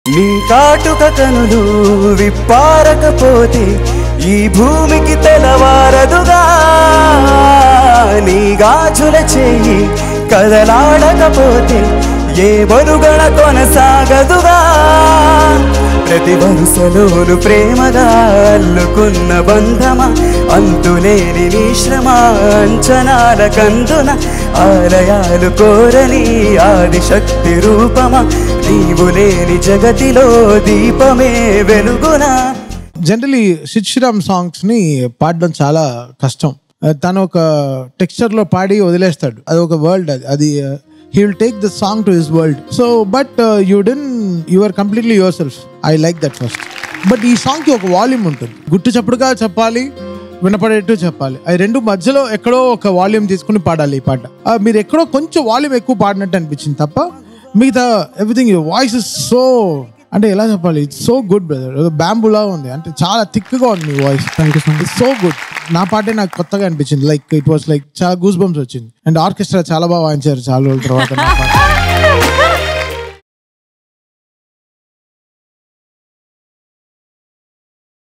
నీ కాటుక కనులు విప్పారకపోతే ఈ భూమికి తెలవారదుగా నీ గాజుల చేయి కదలాడకపోతే ఏ బరుగణ కొనసాగదుగా ప్రతి వరుసలోను ప్రేమగా అల్లుకున్న బంధమా అంతులేని నీ శ్రమ అంచనాల కందున ఆలయాలు కోరని ఆదిశక్తి రూపమా నీవు లేని జగతిలో దీపమే వెలుగునా జనరలీ సిద్ శ్రీరామ్ సాంగ్స్ ని పాడడం చాలా కష్టం Uh, తను ఒక టెక్స్చర్ లో పాడి వదిలేస్తాడు అది ఒక వరల్డ్ అది అది he will take the song to his world so but you then you are completely yourself I like that first but ఈ సాంగ్ కి ఒక వాల్యూమ్ ఉంటుంది గుట్టు చప్పుడుగా చెప్పాలి వినపడేట్టు చెప్పాలి అది రెండు మధ్యలో ఎక్కడో ఒక వాల్యూమ్ తీసుకుని పాడాలి ఈ పాట ఆ, మీరు ఎక్కడో కొంచెం వాల్యూమ్ ఎక్కువ పాడినట్టు అనిపించింది తప్ప మిగతా ఎవ్రీథింగ్ వాయిస్ ఇస్ సో అంటే ఎలా చెప్పాలి ఇట్స్ సో గుడ్ బ్రదర్ బ్యాంబులా ఉంది అంటే చాలా థిక్ గా ఉంది మీ voice thank you it's so good నా పాటే నాకు కొత్తగా అనిపించింది లైక్ ఇట్ వాస్ లైక్ చాలా గూస్ బంప్స్ వచ్చింది అండ్ ఆర్కెస్ట్రా చాలా బాగా వాయించారు చాలా రోజుల తర్వాత నా పాట